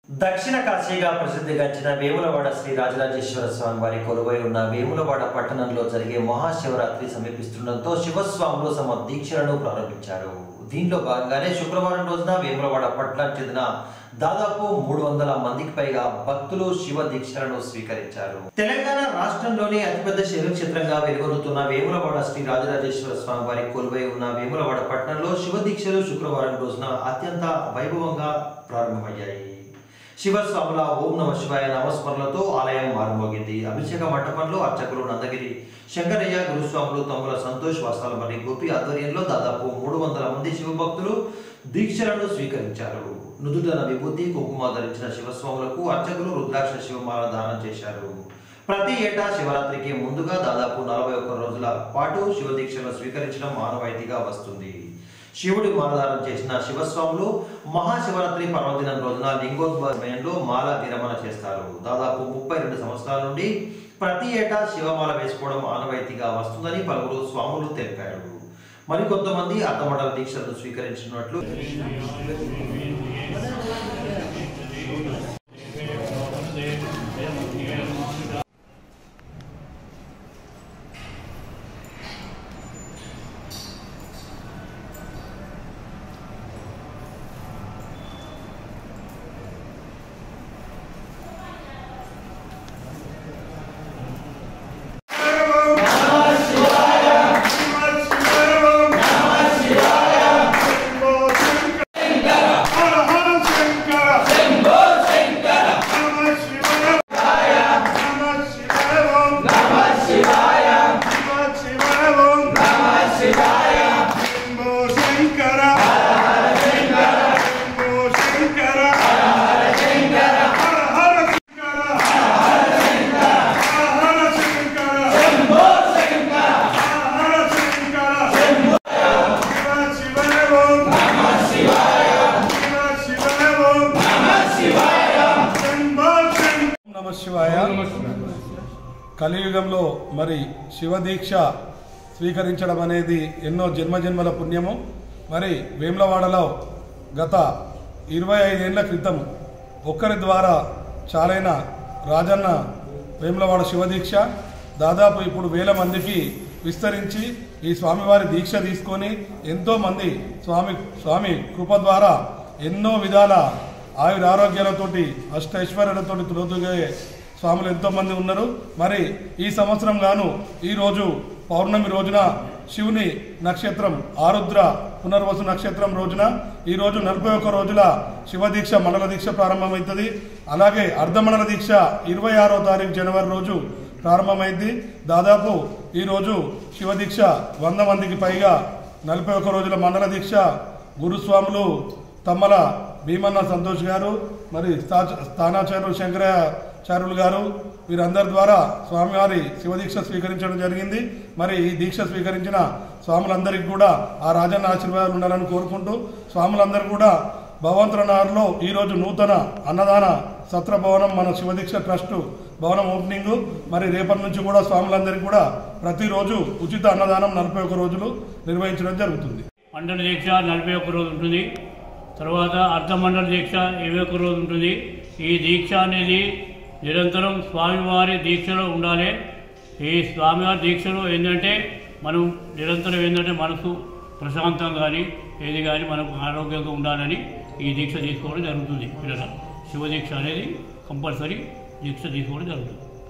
దక్షిణ కాశీగా ప్రసిద్ధిగాంచిన వేములవాడ శ్రీ రాజరాజేశ్వర స్వామి వారి కొలువై ఉన్న వేములవాడ పట్టణంలో జరిగే మహాశివరాత్రి సమీపిస్తుండటంతో శివస్వాములు తమ దీక్షలను ప్రారంభించారు దీనిలో భాగంగానే శుక్రవారం రోజున వేములవాడ పట్టణానికి చెందిన దాదాపు మూడు వందల మందికి పైగా భక్తులు శివ దీక్షలను స్వీకరించారు తెలంగాణ రాష్ట్రంలోని అతిపెద్ద శివక్షేత్రంగా వెలుగొందుతున్న వేములవాడ శ్రీ రాజరాజేశ్వర స్వామి వారి కొలువై ఉన్న వేములవాడ పట్టణంలో శివ దీక్షలు శుక్రవారం రోజున అత్యంత వైభవంగా ప్రారంభమయ్యాయి శివస్వాముల ఓం నమ శివాయ నామస్మరణలతో ఆలయం మారుమోగింది అభిషేక మంటపంలో అర్చకులు నందగిరి శంకరయ్య గురుస్వాములు తమ్ముల సంతోష్ వస్త్రాల మరియు గోపి ఆధ్వర్యంలో దాదాపు మూడు వందల మంది శివభక్తులు దీక్షలను స్వీకరించారు నుదుటన విభూతి కుంకుమ ధరించిన శివస్వాములకు అర్చకులు రుద్రాక్ష శివమాల దానం చేశారు ప్రతి ఏటా శివరాత్రికి ముందుగా దాదాపు నలభై ఒక్క రోజుల పాటు శివ దీక్షలను స్వీకరించడం ఆనవాయితీగా వస్తుంది శివుడి మాలధారం చేసిన శివస్వాములు మహాశివరాత్రి పర్వదినం రోజున లింగోద్భవ సమయంలో మాల విరమణ చేస్తారు దాదాపు ముప్పై రెండు సంవత్సరాల నుండి ప్రతి ఏటా శివమాల వేసుకోవడం ఆనవాయితీగా వస్తుందని పలువురు స్వాములు తెలిపారు మరికొంతమంది అర్ధమండల దీక్షలను స్వీకరించినట్లు నమ శివాయ కలియుగంలో మరి శివదీక్ష స్వీకరించడం అనేది ఎన్నో జన్మజన్మల పుణ్యము మరి వేములవాడలో గత ఇరవై ఐదేళ్ల క్రితం ఒక్కరి ద్వారా చాలైన రాజన్న వేములవాడ శివదీక్ష దాదాపు ఇప్పుడు వేల మందికి విస్తరించి ఈ స్వామివారి దీక్ష తీసుకొని ఎంతో మంది స్వామి స్వామి కృప ద్వారా ఎన్నో విధాల ఆయుర ఆరోగ్యాలతోటి అష్టైశ్వర్యాలతోటి తులతూగే స్వాములు ఎంతో మంది ఉన్నారు మరి ఈ సంవత్సరం గాను ఈ రోజు పౌర్ణమి రోజున శివుని నక్షత్రం ఆరుద్ర పునర్వసు నక్షత్రం రోజున ఈ రోజు నలభై ఒక్క రోజుల శివ దీక్ష మండల దీక్ష ప్రారంభమవుతుంది అలాగే అర్ధమండల దీక్ష ఇరవై ఆరో తారీఖు జనవరి రోజు ప్రారంభమైంది దాదాపు ఈ రోజు శివ దీక్ష వంద మందికి పైగా నలభై ఒక్క రోజుల మండల దీక్ష గురుస్వాములు తమ్మల భీమన్న సంతోష్ గారు మరి స్థా- స్థానాచార్యులు శంకరాచార్యులు గారు వీరందరి ద్వారా స్వామివారి శివదీక్ష స్వీకరించడం జరిగింది మరి ఈ దీక్ష స్వీకరించిన స్వాములందరికీ కూడా ఆ రాజన్న ఆశీర్వాదాలు ఉండాలని కోరుకుంటూ స్వాములందరూ కూడా భగవంతులనారులో ఈరోజు నూతన అన్నదాన సత్ర భవనం మన శివదీక్ష ట్రస్ట్ భవనం ఓపెనింగ్ మరి రేపటి నుంచి కూడా స్వాములందరికీ కూడా ప్రతిరోజు ఉచిత అన్నదానం నలభై ఒక్క రోజులు నిర్వహించడం జరుగుతుంది మండల దీక్ష నలభై ఒక్క రోజు ఉంటుంది తర్వాత అర్ధమండల దీక్ష ఇరవై ఒక్క రోజు ఉంటుంది ఈ దీక్ష అనేది నిరంతరం స్వామివారి దీక్షలో ఉండాలి ఈ స్వామివారి దీక్షలో ఏంటంటే మనం నిరంతరం ఏంటంటే మనసు ప్రశాంతం కానీ ఏది కానీ మనకు ఆరోగ్యంగా ఉండాలని ఈ దీక్ష తీసుకోవడం జరుగుతుంది పిల్లల శివ దీక్ష అనేది కంపల్సరీ దీక్ష తీసుకోవడం జరుగుతుంది